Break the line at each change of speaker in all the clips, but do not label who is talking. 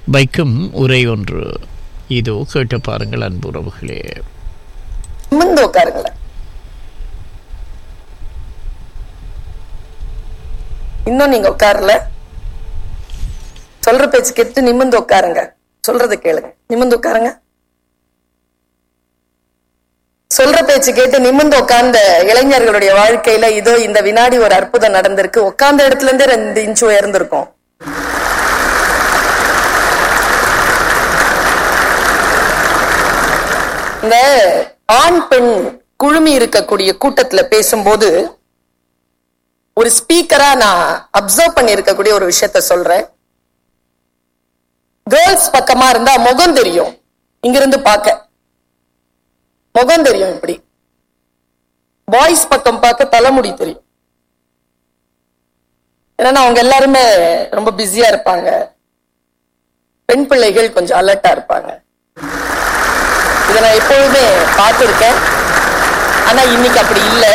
வைக்கும் உரை ஒன்று இதோ கேட்டு பாருங்கள் அன்புறவுகளே
நிமிர்ந்து உட்காருங்களேன் இன்னும் நீங்க உட்காரல சொல்ற பேச்சு கேட்டு நிமிர்ந்து உட்காருங்க சொல்றதை கேளுங்க நிமிர்ந்து உட்காருங்க சொல்ற பேச்சு கேட்டு நிமிர்ந்து உட்கார்ந்த இளைஞர்களுடைய வாழ்க்கையில இதோ இந்த வினாடி ஒரு அற்புதம் நடந்திருக்கு உட்கார்ந்த இடத்துல இருந்தே ரெண்டு இன்ச்சு உயர்ந்திருக்கும் இந்த ஆண் பெண் குழுமி இருக்கக்கூடிய கூட்டத்துல பேசும்போது ஒரு ஸ்பீக்கரா நான் அப்சர்வ் பண்ணி இருக்கக்கூடிய ஒரு விஷயத்த சொல்றேன் கேர்ள்ஸ் பக்கமா இருந்தா முகம் தெரியும் இங்கிருந்து பார்க்க முகம் தெரியும் இப்படி பாய்ஸ் பக்கம் பார்க்க தலைமுடி தெரியும் ஏன்னா அவங்க எல்லாருமே ரொம்ப பிஸியா இருப்பாங்க பெண் பிள்ளைகள் கொஞ்சம் அலர்ட்டா இருப்பாங்க இதை நான் எப்பொழுதுமே பார்த்திருக்கேன் ஆனா இன்னைக்கு அப்படி இல்லை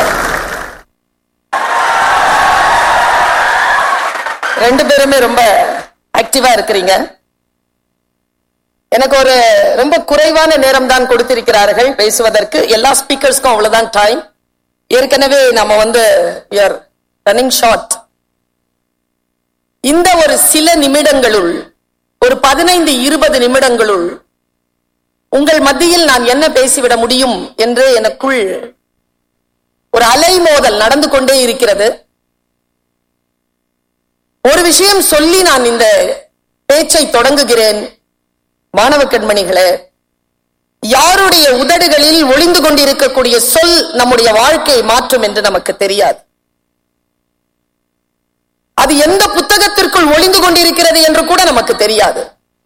ரெண்டு பேருமே ரொம்ப ஆக்டிவா இருக்கிறீங்க எனக்கு ஒரு ரொம்ப குறைவான நேரம் தான் கொடுத்திருக்கிறார்கள் பேசுவதற்கு எல்லா ஸ்பீக்கர்ஸ்க்கும் அவ்வளவுதான் டைம் ஏற்கனவே நம்ம வந்து ரன்னிங் ஷார்ட் இந்த ஒரு சில நிமிடங்களுள் ஒரு பதினைந்து இருபது நிமிடங்களுள் உங்கள் மத்தியில் நான் என்ன பேசிவிட முடியும் என்று எனக்குள் ஒரு அலைமோதல் நடந்து கொண்டே இருக்கிறது ஒரு விஷயம் சொல்லி நான் இந்த பேச்சை தொடங்குகிறேன் மாணவ கண்மணிகளே யாருடைய உதடுகளில் ஒளிந்து கொண்டிருக்கக்கூடிய சொல் நம்முடைய வாழ்க்கையை மாற்றும் என்று நமக்கு தெரியாது அது எந்த புத்தகத்திற்குள் ஒளிந்து கொண்டிருக்கிறது என்று கூட நமக்கு தெரியாது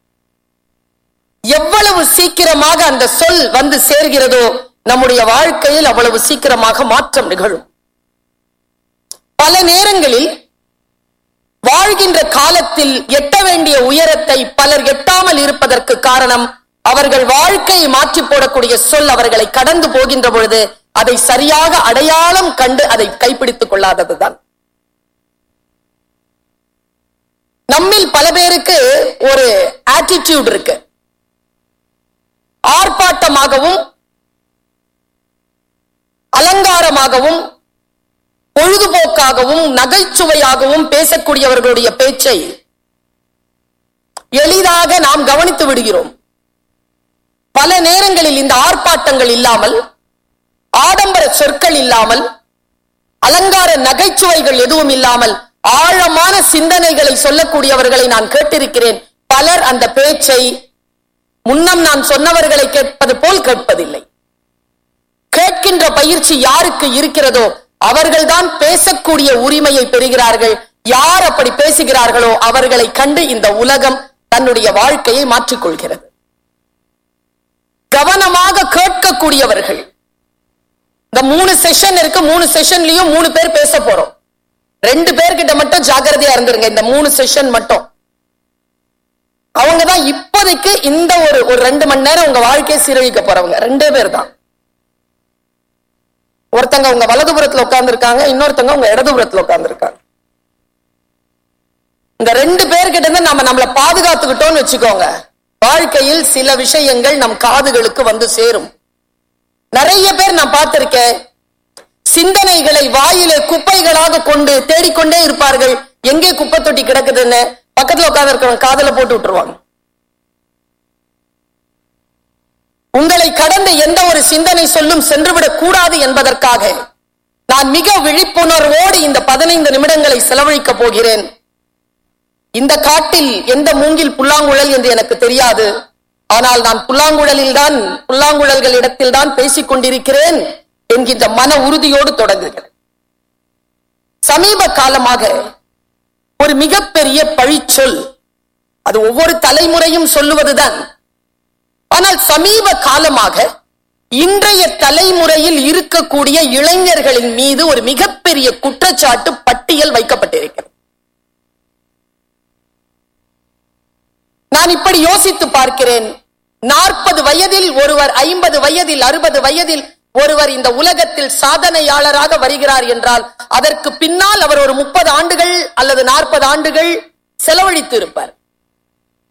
எவ்வளவு சீக்கிரமாக அந்த சொல் வந்து சேர்கிறதோ நம்முடைய வாழ்க்கையில் அவ்வளவு சீக்கிரமாக மாற்றம் நிகழும் பல நேரங்களில் வாழ்கின்ற காலத்தில் எட்ட வேண்டிய உயரத்தை பலர் எட்டாமல் இருப்பதற்கு காரணம் அவர்கள் வாழ்க்கையை மாற்றி போடக்கூடிய சொல் அவர்களை கடந்து போகின்ற பொழுது அதை சரியாக அடையாளம் கண்டு அதை கைப்பிடித்துக் கொள்ளாததுதான் நம்மில் பல பேருக்கு ஒரு ஆட்டிடியூட் இருக்கு ஆர்ப்பாட்டமாகவும் அலங்காரமாகவும் பொழுதுபோக்காகவும் நகைச்சுவையாகவும் பேசக்கூடியவர்களுடைய பேச்சை எளிதாக நாம் கவனித்து விடுகிறோம் பல நேரங்களில் இந்த ஆர்ப்பாட்டங்கள் இல்லாமல் ஆடம்பர சொற்கள் இல்லாமல் அலங்கார நகைச்சுவைகள் எதுவும் இல்லாமல் ஆழமான சிந்தனைகளை சொல்லக்கூடியவர்களை நான் கேட்டிருக்கிறேன் பலர் அந்த பேச்சை முன்னம் நான் சொன்னவர்களை கேட்பது போல் கேட்பதில்லை கேட்கின்ற பயிற்சி யாருக்கு இருக்கிறதோ அவர்கள்தான் பேசக்கூடிய உரிமையை பெறுகிறார்கள் யார் அப்படி பேசுகிறார்களோ அவர்களை கண்டு இந்த உலகம் தன்னுடைய வாழ்க்கையை மாற்றிக்கொள்கிறது கவனமாக கேட்கக்கூடியவர்கள் இந்த மூணு செஷன் இருக்கு மூணு செஷன்லயும் மூணு பேர் பேச போறோம் ரெண்டு பேர்கிட்ட மட்டும் ஜாக்கிரதையா இருந்துருங்க இந்த மூணு செஷன் மட்டும் அவங்க தான் இப்போதைக்கு இந்த ஒரு ஒரு ரெண்டு மணி நேரம் உங்க வாழ்க்கையை சீரழிக்க போறவங்க ரெண்டே பேர் தான் ஒருத்தங்க உங்க வலதுபுறத்துல உட்கார்ந்து இருக்காங்க இன்னொருத்தங்க உங்க இடதுபுறத்துல உட்கார்ந்து இருக்காங்க இந்த ரெண்டு பேர்கிட்ட இருந்து நம்ம நம்மளை பாதுகாத்துக்கிட்டோம்னு வச்சுக்கோங்க வாழ்க்கையில் சில விஷயங்கள் நம் காதுகளுக்கு வந்து சேரும் நிறைய பேர் நான் பார்த்திருக்கேன் சிந்தனைகளை வாயிலே குப்பைகளாக கொண்டு தேடிக்கொண்டே இருப்பார்கள் எங்கே குப்பை தொட்டி கிடக்குதுன்னு பக்கத்துல உட்கார்ந்து இருக்கிறவங்க காதல போட்டு விட்டுருவாங்க உங்களை கடந்த எந்த ஒரு சிந்தனை சொல்லும் சென்றுவிடக் கூடாது என்பதற்காக நான் மிக விழிப்புணர்வோடு இந்த பதினைந்து நிமிடங்களை செலவழிக்க போகிறேன் இந்த காட்டில் எந்த மூங்கில் புல்லாங்குழல் என்று எனக்கு தெரியாது ஆனால் நான் புல்லாங்குழலில் தான் புல்லாங்குழல்களிடத்தில் தான் பேசிக் கொண்டிருக்கிறேன் என்கின்ற மன உறுதியோடு தொடங்குகிறேன் சமீப காலமாக ஒரு மிகப்பெரிய பழிச்சொல் அது ஒவ்வொரு தலைமுறையும் சொல்லுவதுதான் ஆனால் சமீப காலமாக இன்றைய தலைமுறையில் இருக்கக்கூடிய இளைஞர்களின் மீது ஒரு மிகப்பெரிய குற்றச்சாட்டு பட்டியல் வைக்கப்பட்டிருக்கிறது நான் இப்படி யோசித்து பார்க்கிறேன் நாற்பது வயதில் ஒருவர் ஐம்பது வயதில் அறுபது வயதில் ஒருவர் இந்த உலகத்தில் சாதனையாளராக வருகிறார் என்றால் அதற்கு பின்னால் அவர் ஒரு முப்பது ஆண்டுகள் அல்லது நாற்பது ஆண்டுகள் செலவழித்து இருப்பார்